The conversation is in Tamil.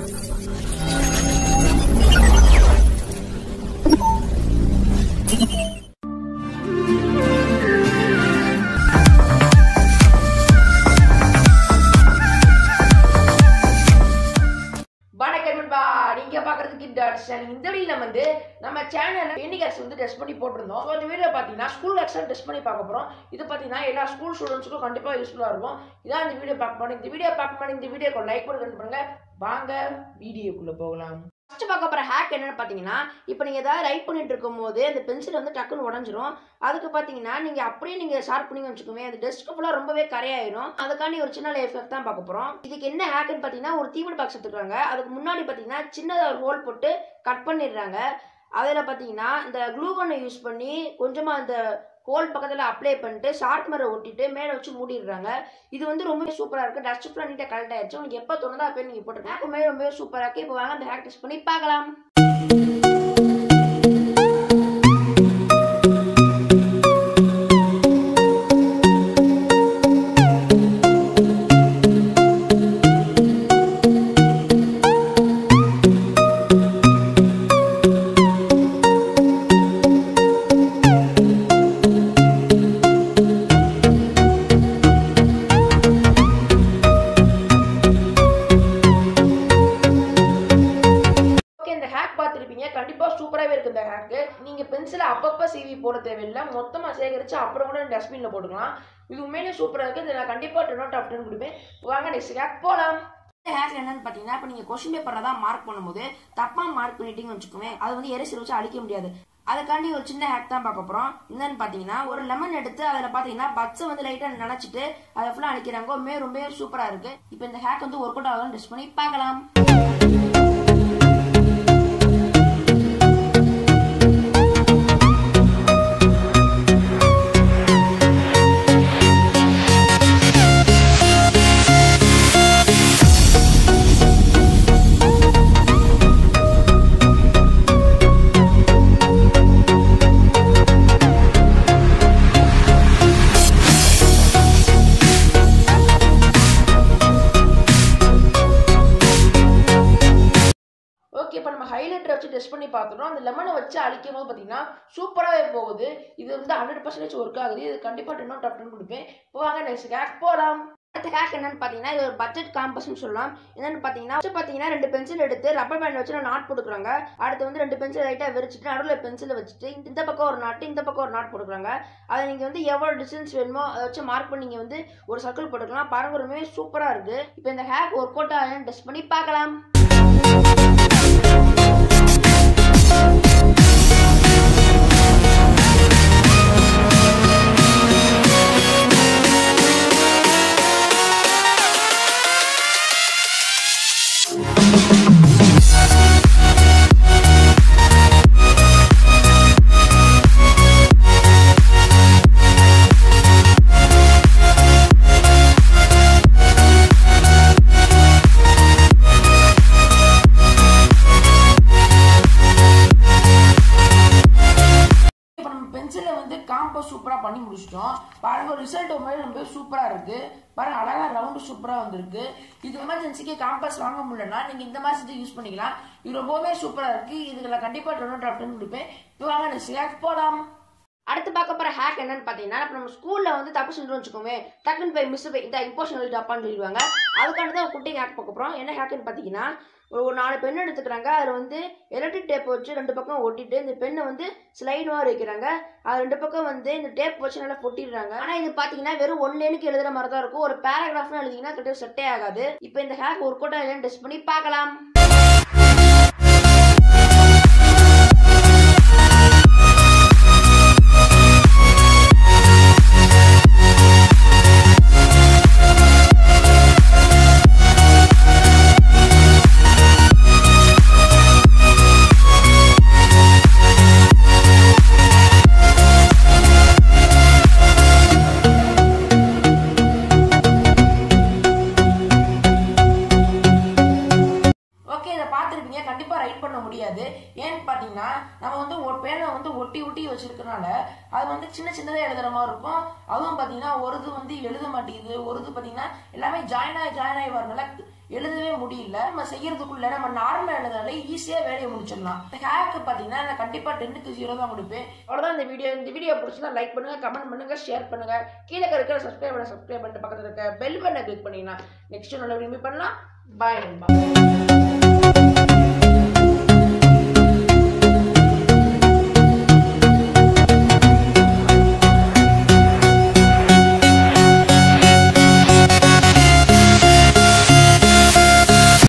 வணக்கம் நண்பா நீங்க பாக்குறதுக்கு டாட் சேனல் இந்த வீடியோல வந்து நம்ம சேனல்ல பெண்டிகாஸ் வந்து டெஸ்ட் பண்ணி போட்டிருந்தோம் So, இந்த வீடியோ பாத்தீங்கன்னா ஸ்கூல் எக்ஸாம் டெஸ்ட் பண்ணி பார்க்க போறோம் இது பாத்தீங்கன்னா எல்லா ஸ்கூல் ஸ்டூடெண்ட்ஸ்க்கும் கண்டிப்பா யூஸ்ஃபுல்லா இருக்கும் இதான் இந்த வீடியோ பார்க்க போறோம் இந்த வீடியோ பார்க்க போறோம் இந்த வீடியோக்கு லைக் பண்ணி பண்ணுங்க வாங்க வீடியோக்குள்ள போகலாம் ஃபர்ஸ்ட் பார்க்க போற ஹேக் என்னன்னு பார்த்தீங்கன்னா இப்போ நீங்கள் ஏதாவது ரைட் பண்ணிட்டு இருக்கும்போது அந்த பென்சில் வந்து டக்குன்னு உடஞ்சிரும் அதுக்கு பார்த்தீங்கன்னா நீங்கள் அப்படியே நீங்கள் ஷார்ப் பண்ணி வச்சுக்கோங்க அந்த டெஸ்க் ஃபுல்லாக ரொம்பவே கரையாயிரும் அதுக்காண்டி ஒரு சின்ன எஃபெக்ட் தான் பார்க்க போகிறோம் இதுக்கு என்ன ஹேக்குன்னு பார்த்தீங்கன்னா ஒரு தீவன பாக்ஸ் எடுத்துக்கிறாங்க அதுக்கு முன்னாடி பார்த்தீங்கன்னா சின்னதாக ஒரு ஹோல் போட்டு கட் பண்ணிடுறாங்க அதில் பார்த்தீங்கன்னா இந்த க்ளூகனை யூஸ் பண்ணி கொஞ்சமாக அந்த ஹோல் பக்கத்தில் அப்ளை பண்ணிட்டு ஷார்ட் மரை ஒட்டிட்டு மேலே வச்சு மூடிடுறாங்க இது வந்து ரொம்பவே சூப்பராக இருக்குது டஸ்ட் ஃபுல்லாக நீட்டாக கலெக்ட் ஆயிடுச்சு உங்களுக்கு எப்போ தோணுதோ அப்போ நீங்கள் போட்டுருங்க ஹேக்குமே ரொம்பவே சூப்பராக இருக்குது இப்போ வாங்க அந்த ஹேக் டெஸ்ட் பண்ணி பார்க்கலாம் ஓகே இந்த ஹேக் பார்த்துருப்பீங்க கண்டிப்பாக சூப்பராகவே இருக்குது இந்த ஹேக்கு நீங்கள் பென்சிலை அப்பப்போ சீவி போட தேவையில்லை மொத்தமாக சேகரித்து அப்புறம் கூட டஸ்ட்பினில் போட்டுக்கலாம் இது உண்மையிலே சூப்பராக இருக்குது இதை நான் கண்டிப்பாக டென் அவுட் ஆஃப் டென் கொடுப்பேன் வாங்க நெக்ஸ்ட் ஹேக் போகலாம் இந்த ஹேக் என்னன்னு பார்த்தீங்கன்னா இப்போ நீங்கள் கொஸ்டின் பேப்பரில் தான் மார்க் பண்ணும்போது தப்பாக மார்க் பண்ணிட்டீங்கன்னு வச்சுக்கோங்க அது வந்து எரேசர் வச்சு அழிக்க முடியாது அதுக்காண்டி ஒரு சின்ன ஹேக் தான் பார்க்க போகிறோம் என்னன்னு பார்த்தீங்கன்னா ஒரு லெமன் எடுத்து அதில் பார்த்தீங்கன்னா பச்சை வந்து லைட்டாக நினச்சிட்டு அதை ஃபுல்லாக அழிக்கிறாங்க உண்மையே ரொம்பவே சூப்பராக இருக்குது இப்போ இந்த ஹேக் வந்து ஒர்க் அவுட் ஆகும் டெஸ்ட் பண்ணி பார்க்கலாம் ஓகே இப்போ நம்ம ஹைலைட்டர் வச்சு டெஸ்ட் பண்ணி பார்த்துட்டோம் அந்த லெமனை வச்சு அழிக்கும் போது பார்த்தீங்கன்னா சூப்பராகவே போகுது இது வந்து ஹண்ட்ரட் பர்சன்டேஜ் ஒர்க் ஆகுது இது கண்டிப்பாக டென் அவுட் ஆஃப் டென் கொடுப்பேன் இப்போ வாங்க நெக்ஸ்ட் ஹேக் போகலாம் அடுத்த ஹேக் என்னன்னு பார்த்தீங்கன்னா இது ஒரு பட்ஜெட் காம்பஸ்னு சொல்லலாம் என்னன்னு பார்த்தீங்கன்னா first பார்த்தீங்கன்னா ரெண்டு பென்சில் எடுத்து ரப்பர் பேண்ட் வச்சு நாட் போட்டுக்கிறாங்க அடுத்து வந்து ரெண்டு பென்சில் லைட்டாக விரிச்சிட்டு நடுவில் பென்சிலை வச்சுட்டு இந்த பக்கம் ஒரு நாட்டு இந்த பக்கம் ஒரு நாட் போட்டுக்கிறாங்க அதை நீங்கள் வந்து எவ்வளோ டிஸ்டன்ஸ் வேணுமோ அதை வச்சு மார்க் பண்ணி நீங்கள் வந்து ஒரு சர்க்கிள் போட்டுக்கலாம் பாருங்க ரொம்பவே சூப்பராக இருக்குது இப்போ இந்த ஹேக் ஒர்க் அவுட் ஆகுதுன்னு டெஸ்ட் பண்ணி பார்க்கலாம் இப்போ நம்ம பென்சிலை வந்து காம்பஸ் சூப்பராக பண்ணி முடிச்சிட்டோம் பாருங்க ரிசல்ட் மாதிரி ரொம்ப சூப்பராக இருக்கு பாருங்க அழகா ரவுண்டு சூப்பராக வந்திருக்கு இது எமர்ஜென்சிக்கு காம்பஸ் வாங்க முடியலன்னா நீங்கள் இந்த மாதிரி செஞ்சு யூஸ் பண்ணிக்கலாம் இது ரொம்பவே சூப்பராக இருக்கு இதுல கண்டிப்பாக டொனோ டாப்டன் கொடுப்பேன் இப்போ வாங்க நெக்ஸ்ட் போகலாம் அடுத்து பார்க்க போகிற ஹேக் என்னன்னு பார்த்தீங்கன்னா இப்போ நம்ம ஸ்கூலில் வந்து தப்பு செஞ்சோம்னு வச்சுக்கோமே டக்குன்னு போய் மிஸ் போய் இந்த இம்போஷன் எழுதாப்பான்னு சொல்லிடுவாங்க அதுக்காண்டி தான் குட்டி ஹேக் பார்க்க போகிறோம் என்ன ஹேக்குன்னு பார்த்தீங்கன்னா ஒரு ஒரு நாலு பென் எடுத்துக்கிறாங்க அதில் வந்து எலக்ட்ரிக் டேப் வச்சு ரெண்டு பக்கம் ஒட்டிட்டு இந்த பெண்ணை வந்து ஸ்லைடு மாதிரி வைக்கிறாங்க அது ரெண்டு பக்கம் வந்து இந்த டேப் வச்சு நல்லா பொட்டிடுறாங்க ஆனால் இது பார்த்தீங்கன்னா வெறும் ஒன் லேனுக்கு எழுதுற மாதிரி தான் இருக்கும் ஒரு பேராகிராஃப்னு எழுதிங்கன்னா கிட்ட செட்டே ஆகாது இப்போ இந்த ஹேக் ஒர்க் அவுட் ஆகலன்னு டெஸ்ட் பண்ணி பார்க்கலாம் ஓகே இதை பார்த்துருப்பீங்க கண்டிப்பாக ரைட் பண்ண முடியாது ஏன்னு பார்த்தீங்கன்னா நம்ம வந்து ஒரு பேனை வந்து ஒட்டி ஒட்டி வச்சிருக்கனால அது வந்து சின்ன சின்னதாக எழுதுற மாதிரி இருக்கும் அதுவும் பார்த்தீங்கன்னா ஒரு இது வந்து எழுத மாட்டேங்குது ஒரு இது பார்த்தீங்கன்னா எல்லாமே ஜாயின் ஆகி ஜாயின் ஆகி வரனால எழுதவே முடியல நம்ம செய்யறதுக்குள்ள நம்ம நார்மல் எழுதுனால ஈஸியாக வேலையை முடிச்சிடலாம் இந்த ஹேக்கு பார்த்தீங்கன்னா நான் கண்டிப்பாக டென்னுக்கு ஜீரோ தான் கொடுப்பேன் அவ்வளோதான் இந்த வீடியோ இந்த வீடியோ பிடிச்சினா லைக் பண்ணுங்க கமெண்ட் பண்ணுங்க ஷேர் பண்ணுங்க கீழே இருக்கிற சப்ஸ்கிரைப் பண்ண சப்ஸ்கிரைப் பண்ணிட்டு பக்கத்தில் இருக்க பெல் பண்ண கிளிக் பண்ணீங்கன்னா நெக்ஸ்ட் நல்ல விரும்பி பண்ணலாம் பாய் நண்பா